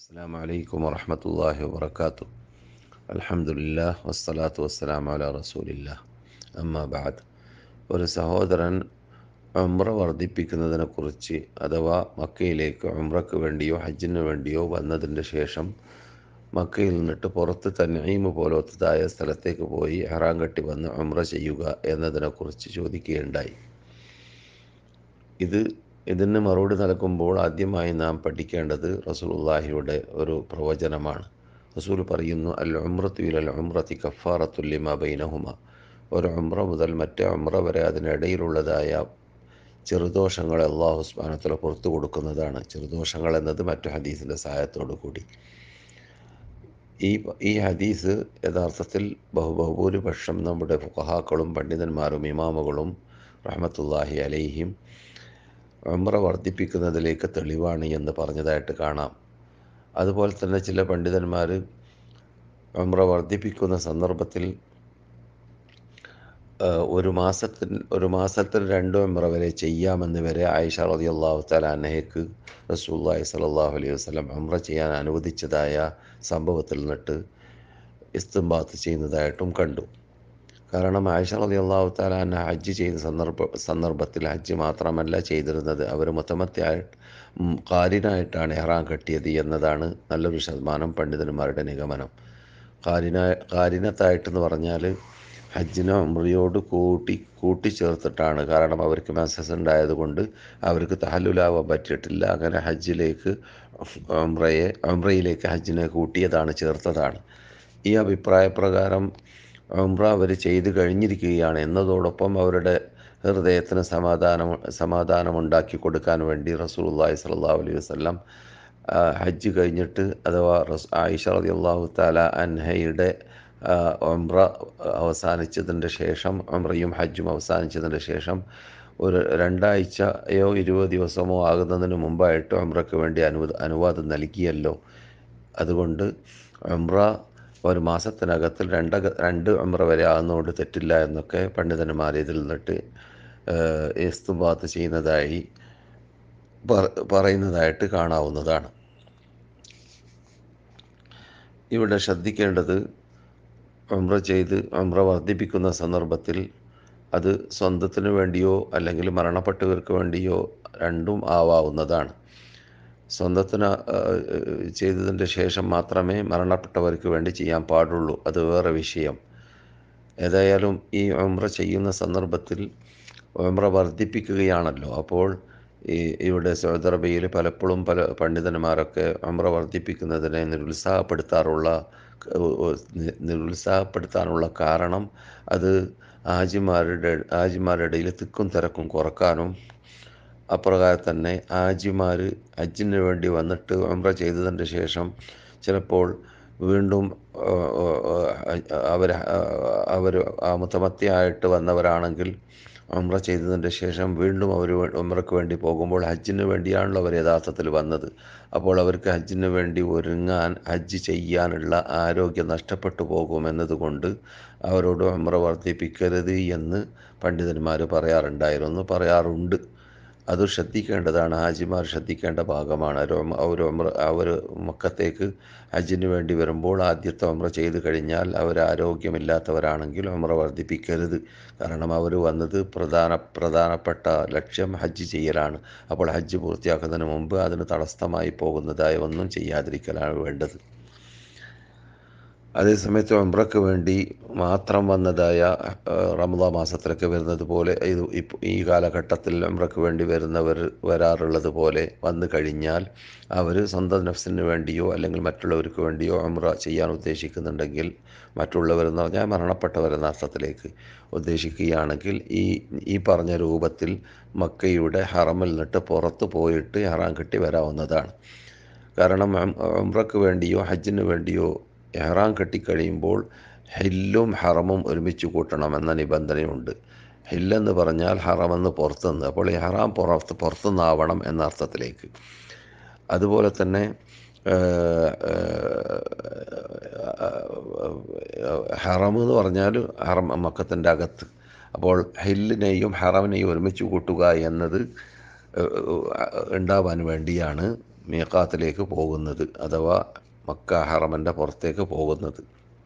السلام عليكم ورحمة الله وبركاته الحمد لله والصلاة والسلام على رسول الله أما بعد ഒരു സഹോദരൻ ഉംറ വർദ്ധിപ്പിക്കുന്നതിനെക്കുറിച്ച് അഥവാ മക്കയിലേക്ക് ഉംറയ്ക്ക് വേണ്ടിയോ ഹജ്ജിന് വേണ്ടിയോ വന്നതിൻ്റെ ശേഷം മക്കയിൽ നിന്നിട്ട് പുറത്ത് തന്നീമ് പോലത്തതായ സ്ഥലത്തേക്ക് പോയി ഹറാം കെട്ടി വന്ന് ഉംറ ചെയ്യുക എന്നതിനെക്കുറിച്ച് ചോദിക്കുകയുണ്ടായി ഇത് ഇതിന് മറുപടി നൽകുമ്പോൾ ആദ്യമായി നാം പഠിക്കേണ്ടത് റസൂലുള്ളാഹിയുടെ ഒരു പ്രവചനമാണ് റസൂൽ പറയുന്നു അൽ ഉമ്രത്തു ഇലൽ ഉമ്രത്തി കഫാറത്തുല്ലിമ ബൈനഹുമ ഒരു ഉമ്ര മുതൽ മറ്റേ ഉമ്ര വരെ അതിനിടയിലുള്ളതായ ചെറുദോഷങ്ങൾ അള്ളാഹു സ്മാനത്തിൽ പുറത്തു കൊടുക്കുന്നതാണ് ചെറുദോഷങ്ങൾ എന്നത് മറ്റു ഹദീസിൻ്റെ സഹായത്തോടു കൂടി ഈ ഈ ഹദീസ് യഥാർത്ഥത്തിൽ ബഹു ബഹുഭൂരിപക്ഷം നമ്മുടെ ഫുഖഹാക്കളും പണ്ഡിതന്മാരും ഇമാമുകളും റഹ്മത്തുല്ലാഹി അലൈഹിം ഉംറ വർദ്ധിപ്പിക്കുന്നതിലേക്ക് തെളിവാണ് എന്ന് പറഞ്ഞതായിട്ട് കാണാം അതുപോലെ തന്നെ ചില പണ്ഡിതന്മാർ ഉംറ വർദ്ധിപ്പിക്കുന്ന സന്ദർഭത്തിൽ ഒരു മാസത്തിന് ഒരു മാസത്തിൽ രണ്ട് ഉംറ വരെ ചെയ്യാമെന്ന് വരെ ആയിഷ റതി അള്ളാഹു തലാനഹയ്ക്ക് റസൂല്ലാഹി സലാഹു അലൈഹി വസ്ലം ഉംറ ചെയ്യാൻ അനുവദിച്ചതായ സംഭവത്തിൽ നിന്നിട്ട് ഇസ്തുംബാത്ത് ചെയ്യുന്നതായിട്ടും കണ്ടു കാരണം ആയിഷ റതി അള്ളാഹു താലാന ഹജ്ജ് ചെയ്ത സന്ദർഭ സന്ദർഭത്തിൽ ഹജ്ജ് മാത്രമല്ല ചെയ്തിരുന്നത് അവർ മുത്തമത്തെയായിട്ട് കാരിനായിട്ടാണ് എഹ്റാം കെട്ടിയത് എന്നതാണ് നല്ലൊരു ശതമാനം പണ്ഡിതന്മാരുടെ നിഗമനം കാരിന കാരിനത്തായിട്ടെന്ന് പറഞ്ഞാൽ ഹജ്ജിനെ ഉമ്രയോട് കൂട്ടി കൂട്ടിച്ചേർത്തിട്ടാണ് കാരണം അവർക്ക് മെസ്സസ് ഉണ്ടായതുകൊണ്ട് അവർക്ക് തഹല്ലുലാവാൻ പറ്റിയിട്ടില്ല അങ്ങനെ ഹജ്ജിലേക്ക് ഉമ്രയെ ഉമ്രയിലേക്ക് ഹജ്ജിനെ കൂട്ടിയതാണ് ചേർത്തതാണ് ഈ അഭിപ്രായ പ്രകാരം ഉംറ അവർ ചെയ്തു കഴിഞ്ഞിരിക്കുകയാണ് എന്നതോടൊപ്പം അവരുടെ ഹൃദയത്തിന് സമാധാനം സമാധാനമുണ്ടാക്കി കൊടുക്കാൻ വേണ്ടി റസൂലുള്ളാഹി സ്വല്ലല്ലാഹു അലൈഹി വസല്ലം ഹജ്ജ് കഴിഞ്ഞിട്ട് അഥവാ ആയിഷ റളിയല്ലാഹു തആല അൻഹയുടെ ഉംറ അവസാനിച്ചതിൻ്റെ ശേഷം ഉംറയും ഹജ്ജും അവസാനിച്ചതിൻ്റെ ശേഷം ഒരു രണ്ടാഴ്ചയോ ഇരുപത് ദിവസമോ ആകുന്നതിന് മുമ്പായിട്ട് ഉംറയ്ക്ക് വേണ്ടി അനുവ അനുവാദം നൽകിയല്ലോ അതുകൊണ്ട് ഉംറ ഒരു മാസത്തിനകത്തിൽ രണ്ട് രണ്ട് ഉമ്ര വരെ ആകുന്നതുകൊണ്ട് തെറ്റില്ല എന്നൊക്കെ പണ്ഡിതന്മാർ ഇതിൽ നിന്നിട്ട് ഇസ്തുബാത്ത് ചെയ്യുന്നതായി പറയുന്നതായിട്ട് കാണാവുന്നതാണ് ഇവിടെ ശ്രദ്ധിക്കേണ്ടത് ഉമ്ര ചെയ്ത് ഉമ്ര വർദ്ധിപ്പിക്കുന്ന സന്ദർഭത്തിൽ അത് സ്വന്തത്തിന് വേണ്ടിയോ അല്ലെങ്കിൽ മരണപ്പെട്ടവർക്ക് വേണ്ടിയോ രണ്ടും ആവാവുന്നതാണ് സ്വന്തത്തിന് ചെയ്തതിൻ്റെ ശേഷം മാത്രമേ മരണപ്പെട്ടവർക്ക് വേണ്ടി ചെയ്യാൻ പാടുള്ളൂ അത് വേറെ വിഷയം ഏതായാലും ഈ ഉമ്ര ചെയ്യുന്ന സന്ദർഭത്തിൽ ഉമ്ര വർദ്ധിപ്പിക്കുകയാണല്ലോ അപ്പോൾ ഈ ഇവിടെ സൗദി അറേബ്യയിൽ പലപ്പോഴും പല പണ്ഡിതന്മാരൊക്കെ ഉമ്ര വർദ്ധിപ്പിക്കുന്നതിനെ നിരുത്സാഹപ്പെടുത്താറുള്ള നിരുത്സാഹപ്പെടുത്താനുള്ള കാരണം അത് ആജിമാരുടെ ആജിമാരുടെ ഇടയിൽ തിക്കും തിരക്കും കുറക്കാനും അപ്രകാരം തന്നെ ആജിമാർ ഹജ്ജിന് വേണ്ടി വന്നിട്ട് ഉംറ ചെയ്തതിൻ്റെ ശേഷം ചിലപ്പോൾ വീണ്ടും അവർ അവർ മുത്തമത്തിയായിട്ട് വന്നവരാണെങ്കിൽ ഉംറ ചെയ്തതിൻ്റെ ശേഷം വീണ്ടും അവർ ഉംറയ്ക്ക് വേണ്ടി പോകുമ്പോൾ ഹജ്ജിന് വേണ്ടിയാണല്ലോ അവർ യഥാർത്ഥത്തിൽ വന്നത് അപ്പോൾ അവർക്ക് ഹജ്ജിന് വേണ്ടി ഒരുങ്ങാൻ ഹജ്ജ് ചെയ്യാനുള്ള ആരോഗ്യം നഷ്ടപ്പെട്ടു പോകുമെന്നതുകൊണ്ട് അവരോട് ഉംറ വർദ്ധിപ്പിക്കരുത് എന്ന് പണ്ഡിതന്മാർ പറയാറുണ്ടായിരുന്നു പറയാറുണ്ട് അത് ശ്രദ്ധിക്കേണ്ടതാണ് ഹാജിമാർ ശ്രദ്ധിക്കേണ്ട ഭാഗമാണ് അവർ ഉമ്ര അവർ മക്കത്തേക്ക് ഹജ്ജിന് വേണ്ടി വരുമ്പോൾ ആദ്യത്തെ ഉമ്ര ചെയ്തു കഴിഞ്ഞാൽ അവർ ആരോഗ്യമില്ലാത്തവരാണെങ്കിൽ ഉമ്ര വർദ്ധിപ്പിക്കരുത് കാരണം അവർ വന്നത് പ്രധാന പ്രധാനപ്പെട്ട ലക്ഷ്യം ഹജ്ജ് ചെയ്യലാണ് അപ്പോൾ ഹജ്ജ് പൂർത്തിയാക്കുന്നതിന് മുമ്പ് അതിന് തടസ്സമായി പോകുന്നതായ ഒന്നും ചെയ്യാതിരിക്കലാണ് വേണ്ടത് അതേസമയത്ത് ഉംറയ്ക്ക് വേണ്ടി മാത്രം വന്നതായ റമദാ മാസത്തിലൊക്കെ വരുന്നത് പോലെ ഇത് ഈ കാലഘട്ടത്തിൽ ഉംറയ്ക്ക് വേണ്ടി വരുന്നവർ വരാറുള്ളത് പോലെ വന്നു കഴിഞ്ഞാൽ അവർ സ്വന്തം നഫ്സിന് വേണ്ടിയോ അല്ലെങ്കിൽ മറ്റുള്ളവർക്ക് വേണ്ടിയോ ഉംറ ചെയ്യാൻ ഉദ്ദേശിക്കുന്നുണ്ടെങ്കിൽ മറ്റുള്ളവരെന്ന് പറഞ്ഞാൽ മരണപ്പെട്ടവരെന്ന അർത്ഥത്തിലേക്ക് ഉദ്ദേശിക്കുകയാണെങ്കിൽ ഈ ഈ പറഞ്ഞ രൂപത്തിൽ മക്കയുടെ ഹറമിൽ നിന്നിട്ട് പുറത്ത് പോയിട്ട് ഹറാം കെട്ടി വരാവുന്നതാണ് കാരണം ഉംറയ്ക്ക് വേണ്ടിയോ ഹജ്ജിന് വേണ്ടിയോ എഹ്റാം കെട്ടിക്കഴിയുമ്പോൾ ഹില്ലും ഹറമും ഒരുമിച്ച് കൂട്ടണമെന്ന നിബന്ധനയുണ്ട് ഹില്ലെന്ന് പറഞ്ഞാൽ ഹറമെന്ന് പുറത്തുനിന്ന് അപ്പോൾ ഈ ഹറാം പുറത്ത് പുറത്തുനിന്നാവണം എന്ന അർത്ഥത്തിലേക്ക് അതുപോലെ തന്നെ ഹറം എന്ന് പറഞ്ഞാൽ ഹറം മക്കത്തിൻ്റെ അകത്ത് അപ്പോൾ ഹില്ലിനെയും ഹറമിനെയും ഒരുമിച്ച് കൂട്ടുക എന്നത് ഉണ്ടാവാൻ വേണ്ടിയാണ് മീക്കാത്തിലേക്ക് പോകുന്നത് അഥവാ മക്ക ഹറമൻ്റെ പുറത്തേക്ക് പോകുന്നത്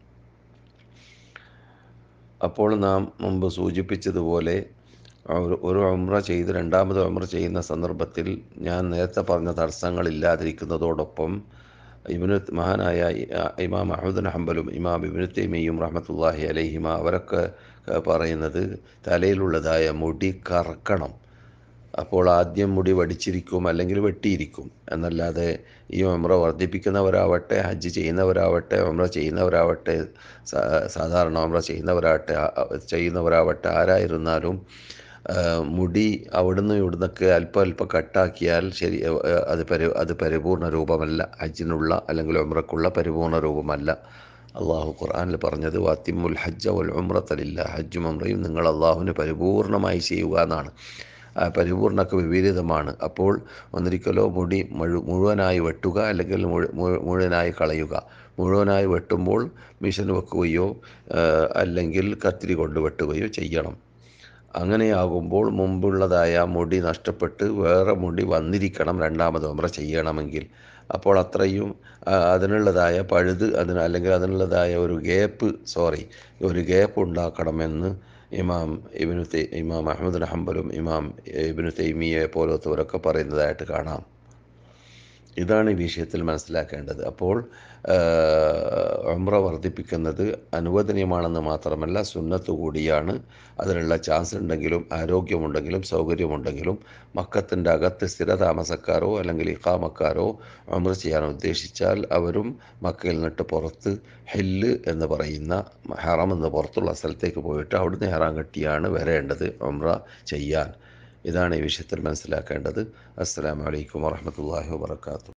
അപ്പോൾ നാം മുമ്പ് സൂചിപ്പിച്ചതുപോലെ ഒരു- ഒരു ഉംറ ചെയ്ത് രണ്ടാമത് ഉംറ ചെയ്യുന്ന സന്ദർഭത്തിൽ ഞാൻ നേരത്തെ പറഞ്ഞ തടസ്സങ്ങളില്ലാതിരിക്കുന്നതോടൊപ്പം ഇബിന് മഹാനായ ഇ- ഇമാം അഹമ്മദ് ഹംബലും ഇമാം ഇബിന് തൈമിയും റഹ്മത്തുല്ലാഹി അലൈഹിമ അവരൊക്കെ ഏഹ്, പറയുന്നത് തലയിലുള്ളതായ മുടി കറക്കണം അപ്പോൾ ആദ്യം മുടി വടിച്ചിരിക്കും അല്ലെങ്കിൽ വെട്ടിയിരിക്കും എന്നല്ലാതെ ഈ ഉംറ വർദ്ധിപ്പിക്കുന്നവരാവട്ടെ ഹജ്ജ് ചെയ്യുന്നവരാവട്ടെ ഉംറ ചെയ്യുന്നവരാവട്ടെ സാ- സാധാരണ ഉംറ ചെയ്യുന്നവരാവട്ടെ ആ- ചെയ്യുന്നവരാവട്ടെ ആരായിരുന്നാലും ആ, മുടി അവിടുന്ന് ഇവിടുന്നൊക്കെ അല്പം അല്പം കട്ടാക്കിയാൽ ശരി ആ, അത് പരി അത് പരിപൂർണ രൂപമല്ല ഹജ്ജിനുള്ള അല്ലെങ്കിൽ ഉംറക്കുള്ള പരിപൂർണ രൂപമല്ല അള്ളാഹു ഖുർആനിൽ പറഞ്ഞത് വാത്തിമുൽ ഹജ്ജ വൽ ഉംറത്തലില്ല ഹജ്ജും ഉംറയും നിങ്ങൾ അള്ളാഹുവിന് പരിപൂർണമായി ചെയ്യുക എന്നാണ് ആ പരിപൂർണക്ക് വിപരീതമാണ് അപ്പോൾ ഒന്നിരിക്കലോ മുടി മുഴു മുഴുവനായി വെട്ടുക അല്ലെങ്കിൽ മുഴു- മുഴു- മുഴുവനായി കളയുക മുഴുവനായി വെട്ടുമ്പോൾ മിഷൻ വെക്കുകയോ ആ, അല്ലെങ്കിൽ കത്തിരി കൊണ്ട് വെട്ടുകയോ ചെയ്യണം അങ്ങനെയാകുമ്പോൾ മുമ്പുള്ളതായ മുടി നഷ്ടപ്പെട്ട് വേറെ മുടി വന്നിരിക്കണം രണ്ടാമത് ഉംറ ചെയ്യണമെങ്കിൽ അപ്പോൾ അത്രയും ആ, അതിനുള്ളതായ പഴുത് അതിന് അല്ലെങ്കിൽ അതിനുള്ളതായ ഒരു ഗ്യാപ്പ് സോറി ഒരു ഗ്യാപ്പ് ഉണ്ടാക്കണമെന്ന് ഇമാം ഇബിനു തൈ ഇമാം അഹമ്മദ് ഹംബലും ഇമാം ഇബിനു തൈമിയെ പോലത്തവരൊക്കെ പറയുന്നതായിട്ട് കാണാം ഇതാണ് ഈ വിഷയത്തിൽ മനസ്സിലാക്കേണ്ടത് അപ്പോൾ ഉംറ വർദ്ധിപ്പിക്കുന്നത് അനുവദനീയമാണെന്ന് മാത്രമല്ല സുന്നത്ത് കൂടിയാണ് അതിനുള്ള ചാൻസ് ഉണ്ടെങ്കിലും ആരോഗ്യമുണ്ടെങ്കിലും സൗകര്യമുണ്ടെങ്കിലും മക്കത്തിൻ്റെ അകത്ത് സ്ഥിരതാമസക്കാരോ അല്ലെങ്കിൽ ഇഖാമക്കാരോ ഉംറ ചെയ്യാൻ ഉദ്ദേശിച്ചാൽ അവരും മക്കയിൽ നിന്നിട്ട് പുറത്ത് ഹെല്ല് എന്ന് പറയുന്ന ഹറം എന്ന് പുറത്തുള്ള സ്ഥലത്തേക്ക് പോയിട്ട് അവിടുന്ന് ഹെറാൻ കെട്ടിയാണ് വരേണ്ടത് ഉംറ ചെയ്യാൻ ഇതാണ് ഈ വിഷയത്തിൽ മനസ്സിലാക്കേണ്ടത് അസ്സലാമു അലൈക്കും വറഹ്മത്തുള്ളാഹി വബർക്കാത്തു